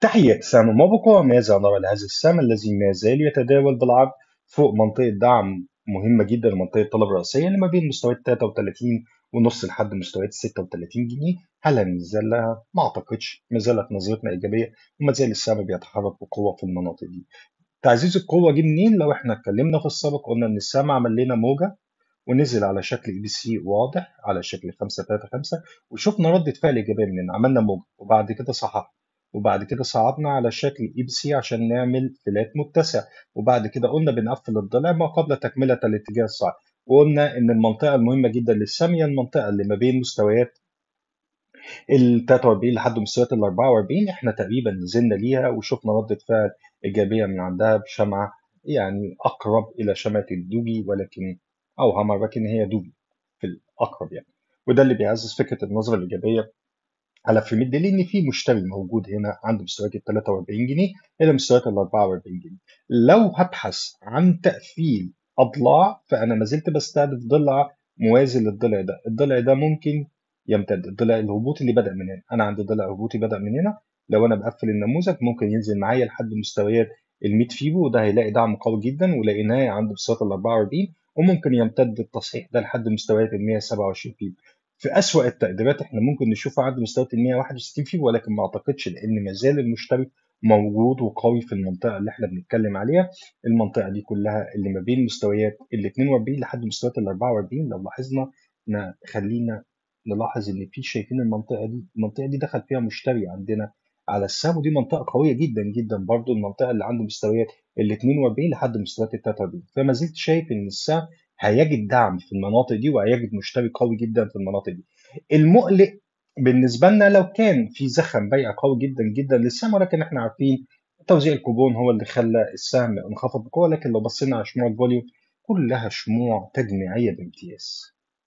تحية سهم موبقة ماذا نرى لهذا السهم الذي ما زال يتداول بالعرض فوق منطقة دعم مهمة جدا لمنطقة طلب رئيسية اللي ما بين مستويات 33 ونص لحد مستويات 36 جنيه هل هننزل لها؟ ما اعتقدش ما زالت نظرتنا ايجابيه وما زال السهم بيتحرك بقوه في المناطق دي. تعزيز القوه جه منين؟ لو احنا اتكلمنا في السابق قلنا ان السهم عمل لنا موجه ونزل على شكل اي بي سي واضح على شكل 5 3 5 وشفنا ردة فعل ايجابيه مننا عملنا موجه وبعد كده صحح وبعد كده صعدنا على شكل اي بي سي عشان نعمل فلات متسع وبعد كده قلنا بنقفل الضلع ما قبل تكمله الاتجاه الصاعد وقلنا ان المنطقه المهمه جدا للسهم هي المنطقه اللي ما بين مستويات ال 43 لحد مستويات ال 44 احنا تقريبا نزلنا ليها وشفنا ردة فعل ايجابيه من عندها بشمعه يعني اقرب الى شمعه الدوبي ولكن اوهم ولكن هي دوبي في الاقرب يعني وده اللي بيعزز فكره النظره الايجابيه على فريميد دي لان في مشتري موجود هنا عند مستويات ال 43 جنيه الى مستويات ال 44 جنيه لو هبحث عن تقفيل اضلاع فانا ما زلت بستهدف ضلع موازي للضلع ده الضلع ده ممكن يمتد الضلع الهبوطي اللي بدا من هنا انا عندي ضلع هبوطي بدا من هنا لو انا بقفل النموذج ممكن ينزل معايا لحد مستويات ال 100 فيبو وده هيلاقي دعم قوي جدا ولقيناه عند مستويات ال 44 وممكن يمتد التصحيح ده لحد مستويات ال 127 فيبو في أسوأ التقديرات احنا ممكن نشوفها عند مستويات ال 161 فيبو ولكن ما اعتقدش لان ما زال المشتري موجود وقوي في المنطقه اللي احنا بنتكلم عليها المنطقه دي كلها اللي ما بين مستويات ال 42 لحد مستويات ال 44 لو لاحظنا خلينا نلاحظ ان في شايفين المنطقه دي المنطقه دي دخل فيها مشتري عندنا على السهم ودي منطقه قويه جدا جدا برضو المنطقه اللي عند مستويات ال 42 لحد مستويات ال 43 فما زلت شايف ان السهم هيجد دعم في المناطق دي وهيجد مشتري قوي جدا في المناطق دي المقلق بالنسبه لنا لو كان في زخم بيع قوي جدا جدا للسهم ولكن احنا عارفين توزيع الكوبون هو اللي خلى السهم انخفض بقوه لكن لو بصينا على شموع الفوليوم كلها شموع تجميعيه بامتياز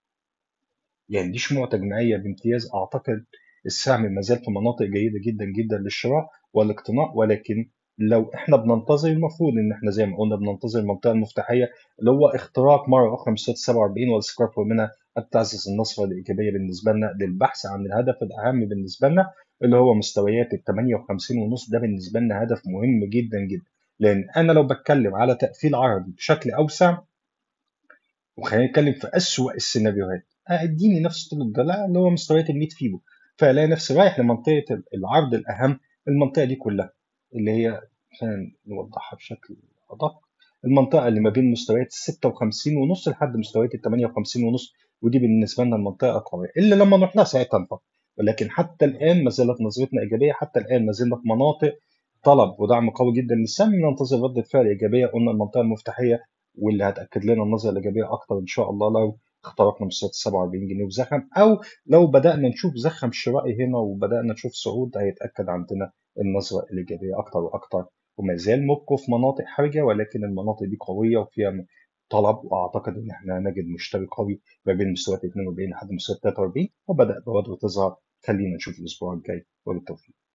يعني دي شموع تجميعيه بامتياز اعتقد السهم ما زال في مناطق جيده جدا جدا للشراء والاقتناء ولكن لو احنا بننتظر المفروض ان احنا زي ما قلنا بننتظر المنطقه المفتاحيه اللي هو اختراق مره اخرى مستوى 47 والاستقرار فوق منها تعزز النصره الايجابيه بالنسبه لنا للبحث عن الهدف الاهم بالنسبه لنا اللي هو مستويات ال 58 ونص ده بالنسبه لنا هدف مهم جدا جدا لان انا لو بتكلم على تقفيل عرضي بشكل اوسع وخلينا نتكلم في اسوأ السيناريوهات اديني نفس طول الضلع اللي هو مستويات ال 100 فيبو فالاقي نفسي رايح لمنطقه العرض الاهم المنطقه دي كلها اللي هي عشان نوضحها بشكل ادق المنطقه اللي ما بين مستويات 56 ونص لحد مستويات ال 58 ونص ودي بالنسبه لنا المنطقه قويه الا لما نروح لها ساعتها نفكر ولكن حتى الان ما زالت نظرتنا ايجابيه حتى الان ما زلنا في مناطق طلب ودعم قوي جدا للسهم ننتظر رده فعل ايجابيه قلنا المنطقه المفتاحيه واللي هتاكد لنا النظره الايجابيه اكتر ان شاء الله لو اخترقنا مستويات 47 جنيه وزخم او لو بدانا نشوف زخم شرائي هنا وبدانا نشوف صعود هيتاكد عندنا النظره الايجابيه اكتر واكتر وما زال مبقوا في مناطق حرجه ولكن المناطق دي قويه وفيها طلب واعتقد ان احنا نجد مشتري قوي ما بين مستويات 42 لحد مستويات 43 وبدا بوادر تظهر خلينا نشوف الاسبوع الجاي وبالتوفيق